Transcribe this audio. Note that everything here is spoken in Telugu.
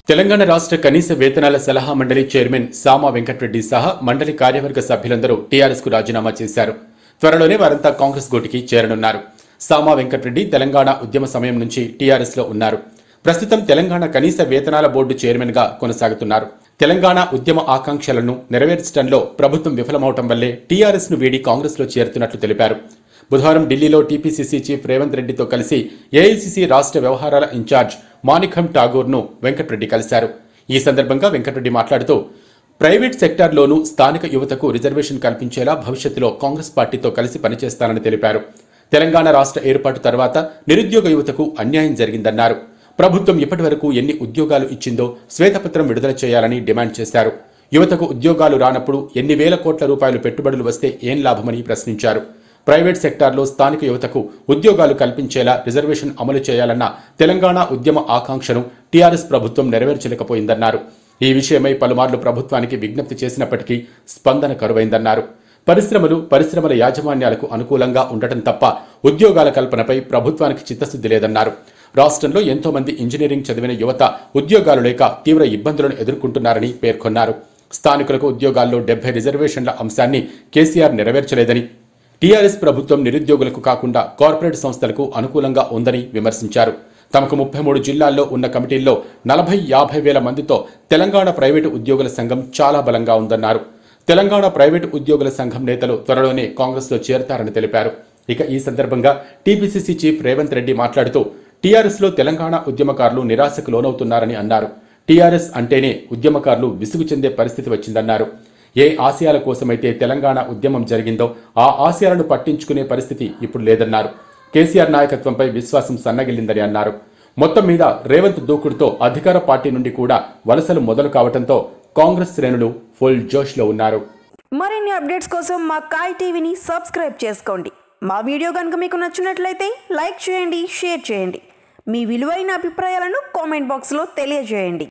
తెలంగాణ రాష్ట్ర కనీస వేతనాల సలహా మండలి చైర్మన్ సామా వెంకటరెడ్డి సహా మండలి కార్యవర్గ సభ్యులందరూ టీఆర్ఎస్ కు రాజీనామా చేశారు త్వరలోనే వారంతా కాంగ్రెస్ గూటికి చేరనున్నారు సామా వెంకటరెడ్డి తెలంగాణ ఉద్యమ సమయం నుంచి టీఆర్ఎస్ లో ఉన్నారు ప్రస్తుతం తెలంగాణ కనీస వేతనాల బోర్డు చైర్మన్ గా కొనసాగుతున్నారు తెలంగాణ ఉద్యమ ఆకాంక్షలను నెరవేర్చడంలో ప్రభుత్వం విఫలమవటం వల్లే టీఆర్ఎస్ ను వీడి కాంగ్రెస్ లో చేరుతున్నట్లు తెలిపారు బుధవారం ఢిల్లీలో టీపీసీసీ చీఫ్ రేవంత్ రెడ్డితో కలిసి ఏఐసీసీ రాష్ట్ర వ్యవహారాల ఇన్ఛార్జ్ మాణికం ఠాగూర్ ను వెంకటరెడ్డి కలిశారు ఈ సందర్భంగా వెంకటరెడ్డి మాట్లాడుతూ ప్రైవేట్ సెక్టార్లోనూ స్థానిక యువతకు రిజర్వేషన్ కల్పించేలా భవిష్యత్తులో కాంగ్రెస్ పార్టీతో కలిసి పనిచేస్తానని తెలిపారు తెలంగాణ రాష్ట్ర ఏర్పాటు తర్వాత నిరుద్యోగ యువతకు అన్యాయం జరిగిందన్నారు ప్రభుత్వం ఇప్పటివరకు ఎన్ని ఉద్యోగాలు ఇచ్చిందో శ్వేతపత్రం విడుదల చేయాలని డిమాండ్ చేశారు యువతకు ఉద్యోగాలు రానప్పుడు ఎన్ని వేల కోట్ల రూపాయలు పెట్టుబడులు వస్తే ఏం లాభమని ప్రశ్నించారు ప్రైవేట్ సెక్టార్లో స్థానిక యువతకు ఉద్యోగాలు కల్పించేలా రిజర్వేషన్ అమలు చేయాలన్న తెలంగాణ ఉద్యమ ఆకాంక్షను టీఆర్ఎస్ ప్రభుత్వం నెరవేర్చలేకపోయిందన్నారు ఈ విషయమై పలుమార్లు ప్రభుత్వానికి విజ్ఞప్తి చేసినప్పటికీ స్పందన కరువైందన్నారు పరిశ్రమలు పరిశ్రమల యాజమాన్యాలకు అనుకూలంగా ఉండటం తప్ప ఉద్యోగాల కల్పనపై ప్రభుత్వానికి చిత్తశుద్ధి లేదన్నారు రాష్ట్రంలో ఎంతో మంది ఇంజనీరింగ్ చదివిన యువత ఉద్యోగాలు లేక తీవ్ర ఇబ్బందులను ఎదుర్కొంటున్నారని పేర్కొన్నారు స్థానికులకు ఉద్యోగాల్లో డెబ్బై రిజర్వేషన్ల అంశాన్ని కేసీఆర్ నెరవేర్చలేదని టీఆర్ఎస్ ప్రభుత్వం నిరుద్యోగులకు కాకుండా కార్పొరేట్ సంస్థలకు అనుకూలంగా ఉందని విమర్శించారు తమకు ముప్పై మూడు జిల్లాల్లో ఉన్న కమిటీల్లో నలభై యాభై వేల మందితో తెలంగాణ ప్రైవేటు ఉద్యోగుల సంఘం చాలా బలంగా ఉందన్నారు తెలంగాణ ప్రైవేటు ఉద్యోగుల సంఘం నేతలు త్వరలోనే కాంగ్రెస్లో చేరతారని తెలిపారు ఇక ఈ సందర్భంగా టీపీసీసీ చీఫ్ రేవంత్ రెడ్డి మాట్లాడుతూ టీఆర్ఎస్ లో తెలంగాణ ఉద్యమకారులు నిరాశకు లోనవుతున్నారని అన్నారు టీఆర్ఎస్ అంటేనే ఉద్యమకారులు విసుగు చెందే పరిస్థితి వచ్చిందన్నారు ఏ ఆశయాల కోసమైతే తెలంగాణ ఉద్యమం జరిగిందో ఆ ఆశయాలను పట్టించుకునే పరిస్థితి ఇప్పుడు లేదన్నారు కేసీఆర్ నాయకత్వంపై విశ్వాసం సన్నగిల్లిందని అన్నారు మొత్తం మీద రేవంత్ దూకుడుతో అధికార పార్టీ నుండి కూడా వలసలు మొదలు కావడంతో కాంగ్రెస్ శ్రేణులు ఫుల్ జోష్లో ఉన్నారు మరిన్ని అప్డేట్స్ కోసం మా కాయ్ టీవీని సబ్స్క్రైబ్ చేసుకోండి మా వీడియో కనుక మీకు నచ్చినట్లయితే లైక్ చేయండి షేర్ చేయండి మీ విలువైన అభిప్రాయాలను కామెంట్ బాక్స్లో తెలియజేయండి